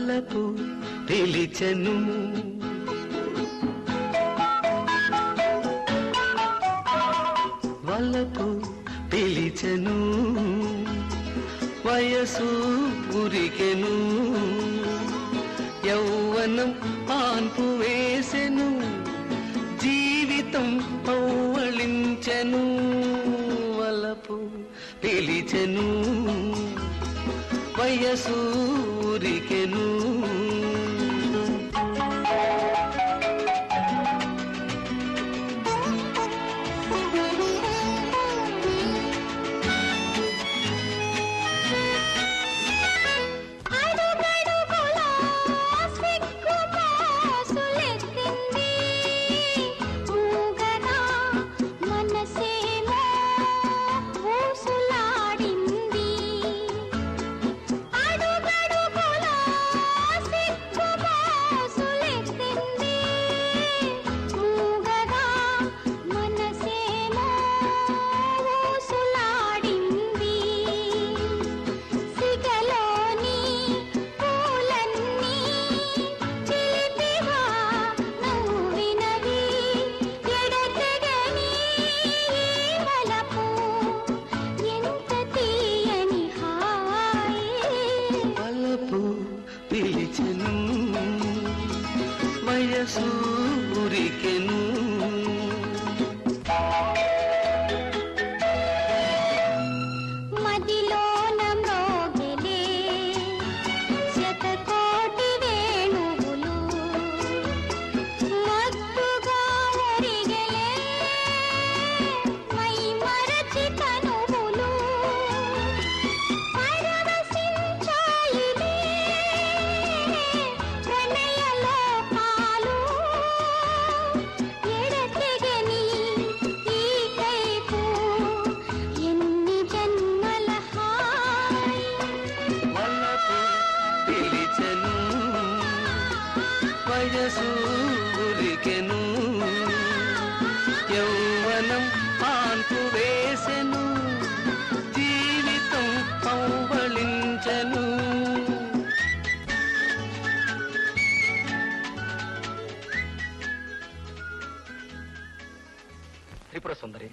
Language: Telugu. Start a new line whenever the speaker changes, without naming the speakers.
వలపు పిలిచెను వలపు పిలిచెను వయసు ఉరికెను యౌవనం పాన్పు వేసెను జీవితం పౌవళించెను వలపు పిలిచెను వయసు ఉరికెను
అడుగడుగులా సిగ్గు మోసులెత్తింది. మూగగా మనసేమో ఊసులాడింది. అడుగడుగులా సిగ్గు మోసులెత్తింది. మూగగా మనసేమో ఊసులాడింది. సిగలోని పూలన్నీ చిలిపిగా నవ్వినవి ఎడతెగని ఈ వలపు ఎంత తీయని హాయి
వలపు పిలిచెను వయసు ఉరికెను
మదిలోన మ్రోగిలే శతకోటి వేణువులు మత్తుగా ఒరిగెలే మై మరచి తనువులు పరవశించాయిలే ప్రణయ లోకాలు ఎడతెగని ఈ కైపు ఎన్ని జన్మల హాయి
వలపు పిలిచెను వయసు ఉరికెను యౌవనం పాన్పు వేసెను జీవితం పౌవళించెను త్రిపుర సుందరి